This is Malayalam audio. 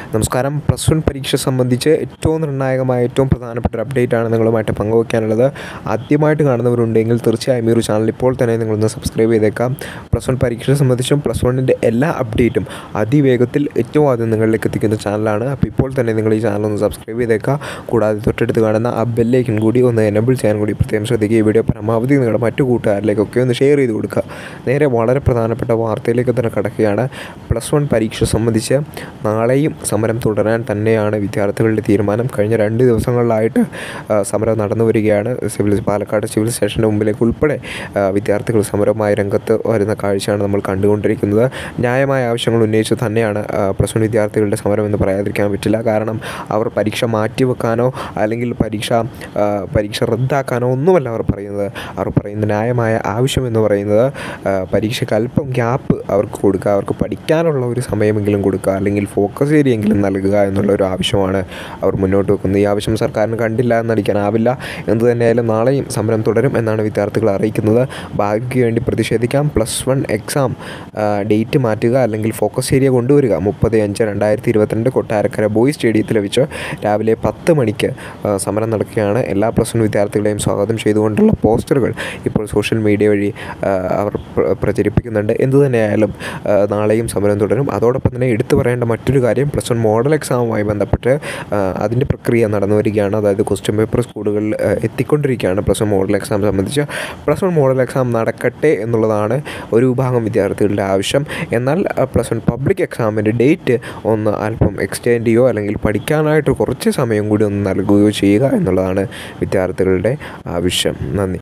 നമസ്കാരം പ്ലസ് വൺ പരീക്ഷ സംബന്ധിച്ച് ഏറ്റവും നിർണായകമായ ഏറ്റവും പ്രധാനപ്പെട്ട ഒരു അപ്ഡേറ്റ് ആണ് നിങ്ങളുമായിട്ട് പങ്കുവയ്ക്കാനുള്ളത് ആദ്യമായിട്ട് കാണുന്നവരുണ്ടെങ്കിൽ തീർച്ചയായും ഈ ഒരു ചാനൽ ഇപ്പോൾ തന്നെ നിങ്ങളൊന്ന് സബ്സ്ക്രൈബ് ചെയ്തേക്കാം പ്ലസ് വൺ പരീക്ഷയെ സംബന്ധിച്ചും പ്ലസ് വണ്ണിൻ്റെ എല്ലാ അപ്ഡേറ്റും അതിവേഗത്തിൽ ഏറ്റവും ആദ്യം നിങ്ങളിലേക്ക് എത്തിക്കുന്ന ചാനലാണ് അപ്പോൾ ഇപ്പോൾ തന്നെ നിങ്ങൾ ഈ ചാനൽ ഒന്ന് സബ്സ്ക്രൈബ് ചെയ്തേക്കുക കൂടാതെ തൊട്ടടുത്ത് കാണുന്ന ആ ബെല്ലേക്കും കൂടി ഒന്ന് എനബിൾ ചെയ്യാൻ കൂടി പ്രത്യേകം ശ്രദ്ധിക്കുക ഈ വീഡിയോ പരമാവധി നിങ്ങളുടെ മറ്റു കൂട്ടുകാരിലേക്കൊക്കെ ഒന്ന് ഷെയർ ചെയ്ത് കൊടുക്കുക നേരെ വളരെ പ്രധാനപ്പെട്ട വാർത്തയിലേക്ക് തന്നെ കടക്കുകയാണ് പ്ലസ് വൺ പരീക്ഷ സംബന്ധിച്ച് നാളെയും സമരം തുടരാൻ തന്നെയാണ് വിദ്യാർത്ഥികളുടെ തീരുമാനം കഴിഞ്ഞ രണ്ട് ദിവസങ്ങളിലായിട്ട് ആ, സമരം നടന്നു വരികയാണ് സിവിൽ പാലക്കാട് സിവിൽ സ്റ്റേഷൻ്റെ മുമ്പിലേക്ക് ഉൾപ്പെടെ ആ, വിദ്യാർത്ഥികൾ സമരവുമായി രംഗത്ത് വരുന്ന കാഴ്ചയാണ് നമ്മൾ കണ്ടുകൊണ്ടിരിക്കുന്നത് ന്യായമായ ആവശ്യങ്ങൾ ഉന്നയിച്ച് തന്നെയാണ് ആ, പ്ലസ് വൺ വിദ്യാർത്ഥികളുടെ സമരം എന്ന് പറയാതിരിക്കാൻ പറ്റില്ല കാരണം അവർ പരീക്ഷ മാറ്റിവെക്കാനോ അല്ലെങ്കിൽ പരീക്ഷ ആ, പരീക്ഷ റദ്ദാക്കാനോ ഒന്നുമല്ല അവർ പറയുന്നത് അവർ പറയുന്ന ന്യായമായ ആവശ്യം എന്ന് പറയുന്നത് ആ, പരീക്ഷയ്ക്ക് അല്പം ഗ്യാപ്പ് അവർക്ക് കൊടുക്കുക അവർക്ക് പഠിക്കാനുള്ള ഒരു സമയമെങ്കിലും കൊടുക്കുക അല്ലെങ്കിൽ ഫോക്കസ് ഏരിയെങ്കിലും നൽകുക എന്നുള്ള ഒരു ആവശ്യമാണ് അവർ മുന്നോട്ട് വെക്കുന്നത് ഈ ആവശ്യം സർക്കാരിന് കണ്ടില്ല എന്നടിക്കാനാവില്ല എന്ത് തന്നെയായാലും നാളെയും സമരം തുടരും എന്നാണ് വിദ്യാർത്ഥികൾ അറിയിക്കുന്നത് ഭാഗ്യയ്ക്ക് വേണ്ടി പ്രതിഷേധിക്കാം പ്ലസ് വൺ എക്സാം ഡേറ്റ് മാറ്റുക അല്ലെങ്കിൽ ഫോക്കസ് ഏരിയ കൊണ്ടുവരിക മുപ്പത് അഞ്ച് രണ്ടായിരത്തി ഇരുപത്തിരണ്ട് കൊട്ടാരക്കര ബോയ്സ് സ്റ്റേഡിയത്തിൽ വെച്ച് രാവിലെ പത്ത് മണിക്ക് ആ, സമരം നടക്കുകയാണ് എല്ലാ പ്ലസ് വൺ വിദ്യാർത്ഥികളെയും സ്വാഗതം ചെയ്തുകൊണ്ടുള്ള പോസ്റ്ററുകൾ ഇപ്പോൾ സോഷ്യൽ മീഡിയ വഴി ആ, അവർ പ്ര- പ്രചരിപ്പിക്കുന്നുണ്ട് എന്തു തന്നെയായാലും ആ, നാളെയും സമരം തുടരും അതോടൊപ്പം തന്നെ എടുത്തു പറയേണ്ട മറ്റൊരു കാര്യം പ്ലസ് വൺ മോഡൽ എക്സാമുമായി ബന്ധപ്പെട്ട് ആ, അതിൻ്റെ പ്രക്രിയ നടന്നു വരികയാണ് അതായത് ക്വസ്റ്റ്യൻ പേപ്പർ സ്കൂളുകളിൽ ആ, എത്തിക്കൊണ്ടിരിക്കുകയാണ് പ്ലസ് വൺ മോഡൽ എക്സാം സംബന്ധിച്ച് പ്ലസ് വൺ മോഡൽ എക്സാം നടക്കട്ടെ എന്നുള്ളതാണ് ഒരു വിഭാഗം വിദ്യാർത്ഥികളുടെ ആവശ്യം എന്നാൽ പ്ലസ് വൺ പബ്ലിക് എക്സാമിൻ്റെ ഡേറ്റ് ഒന്ന് അല്പം എക്സ്റ്റെൻഡ് ചെയ്യുകയോ അല്ലെങ്കിൽ പഠിക്കാനായിട്ട് കുറച്ച് സമയം കൂടി ഒന്ന് നൽകുകയോ ചെയ്യുക എന്നുള്ളതാണ് വിദ്യാർത്ഥികളുടെ ആവശ്യം നന്ദി